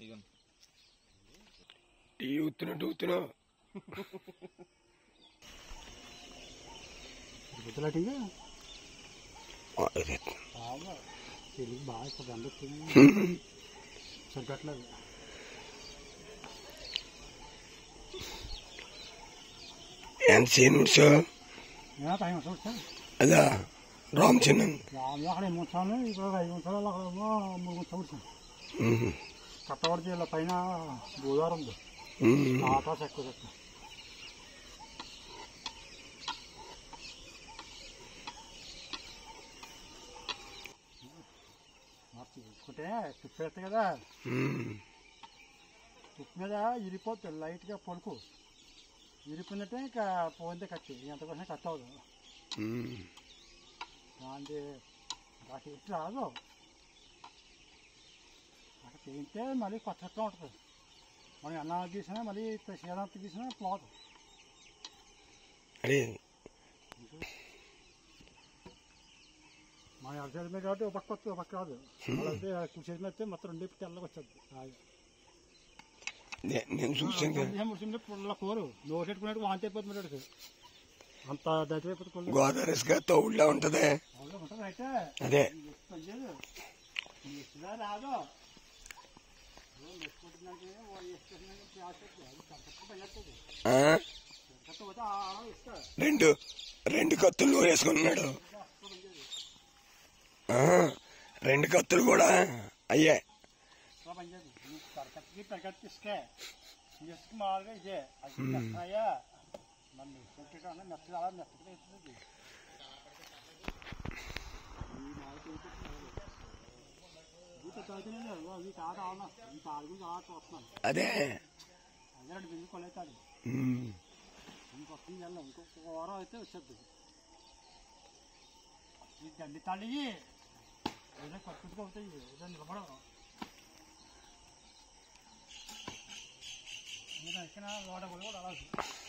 ఇగోండి టీ ఊతున్నట్టు ఊతున్నావు గుర్తులాటిగా అదే. బాగా తెలుగు బాగా ఇప్పుడు అందొచ్చింది సరికట్లేదు ఎంత సీన్ ఉంచావు నేను టైం వస్తాను అదా రామ్ చిన్న రాము అక్కడ ఎన్ని ఉంచాను ఇక్కడ ఐదు ఉంచాలి అక్కడ ఏమో మూడు ఉంచాలి కట్టవాడి జిల్లా పైన గోదావరి ఉంది ఆకాశ ఎక్కువ చెక్క చూసుకుంటే తుప్పేస్తే కదా తుప్పు మీద ఇరిపోతుంది లైట్గా పొడుకు ఇరిపోయినట్టే ఇంకా పోతే కట్టి ఎంతకోసం కట్ అవ్వదు దాని నాకు ఇటు రాదు అక్కడ తింటే మళ్ళీ కొత్తగా ఉంటుంది మనం అన్నం తీసినా మళ్ళీ సీదంతా తీసినా పోదు అరే మన అరచేతి మీద కాబట్టి ఒక పక్క వస్తుంది ఒక పక్క రాదు అలాగే కుర్చీ మీద అయితే మొత్తం రెండు తెల్లగా వచ్చేది హాయిగా. నే- నేను చూసాను కదా కొంచెం ముడిసింది పుల్ల కూరు నోరు పెట్టుకున్నట్టు వాంతి అయిపోతుంది వాడికి. అంత దగ్గర అయిపోతుంది కొల్లు గోదావరి ఇసుక తౌడులా ఉంటదే అవును, ఉంటుంది అయితే అదే నెక్స్ట్ పనిచేయదు నెక్స్ట్గా రాదు నెక్స్ట్ కొట్టినాక ఓ వేసుకుంటున్నాక ప్యాస్ వస్తుంది. అది కరెక్ట్గా పనిచేస్తుంది ఆ? కరెక్ట్ పోతే ఆ ఆడ ఇస్తా రెండు రెండు కత్తులు వేసుకున్నాడు ఆ, రెండు కత్తులు కూడా అయ్యే అలా పనిచేయదు నీకు కరెక్ట్కి పెరగట్టు ఇసుకే ఇసుక మామూలుగా ఇదే అది మెత్తయ్యా మన మెత్తగా అన్న మెత్తగా అలా మెత్తగా అవుతుంది ఈ తాగుతూనే ఈ తాత అవునా ఈ తాగు గురించి అలా చూస్తున్నాను అదే అదే రెండు బిల్లు కొలేతాడు ఉమ్. ఇంకొక నెల ఇంకొక వారం అయితే వచ్చేద్ది ఈ దండి తాళి ఏదో కట్టుకుంటూ ఏదో నిలబడవు మీరు ఎక్కిన లోడ కూడా కూడా రాదు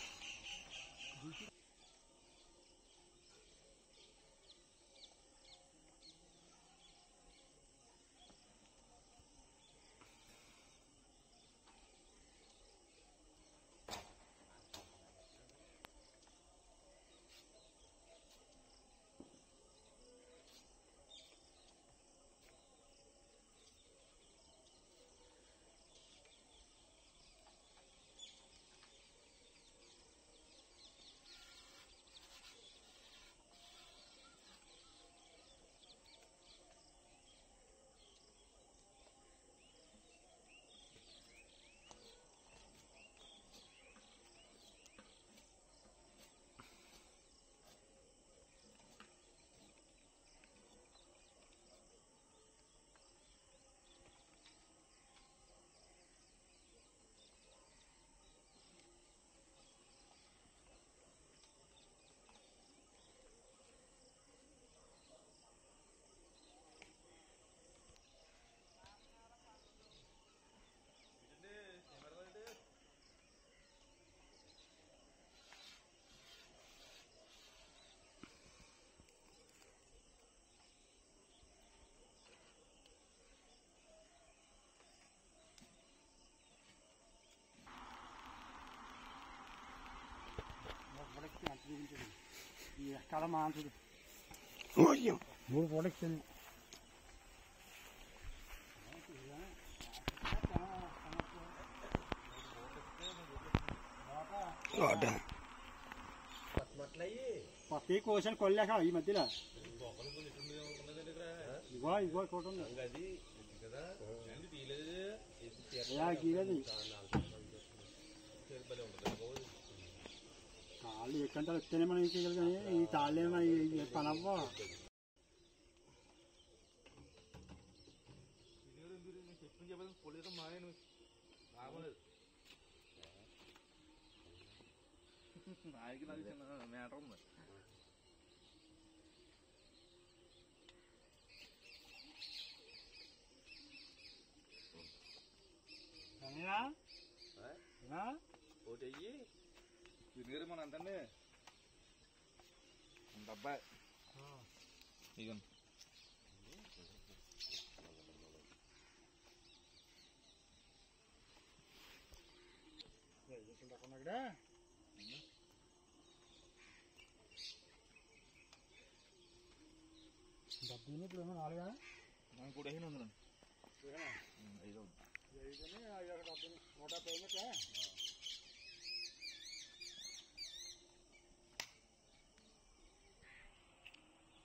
పొడక్కి అంత దిగుంటుంది ఈ ఎక్కడ మాంసది ఓయ్యం. మూడు పొడక్కి లోట పత్తి కోసిన కొల్లేక ఈ మధ్యలో ఇగో ఇగో చూడండి యా, గీరేది కాళ్ళు ఎక్కంటే వస్తేనే మనం ఏం చేయగలం కానీ ఈ తాళ్ళు ఏమైనా పని అవ్వ ఆయనకి నాకు చిన్న మ్యాటర్ ఉంది సరేనా? ఆ? ఒకటి అయ్యి వినిగరు మన ఎంతండి డబ్బా ఇగోండి ఉండకున్నాడా డబ్బు ఇప్పుడు ఏమో నాలుగా మనం కూడా అయిన ఉంది ఐదు ఐదు ఐదు డబ్బు నూట డెబ్బై అయినట్లే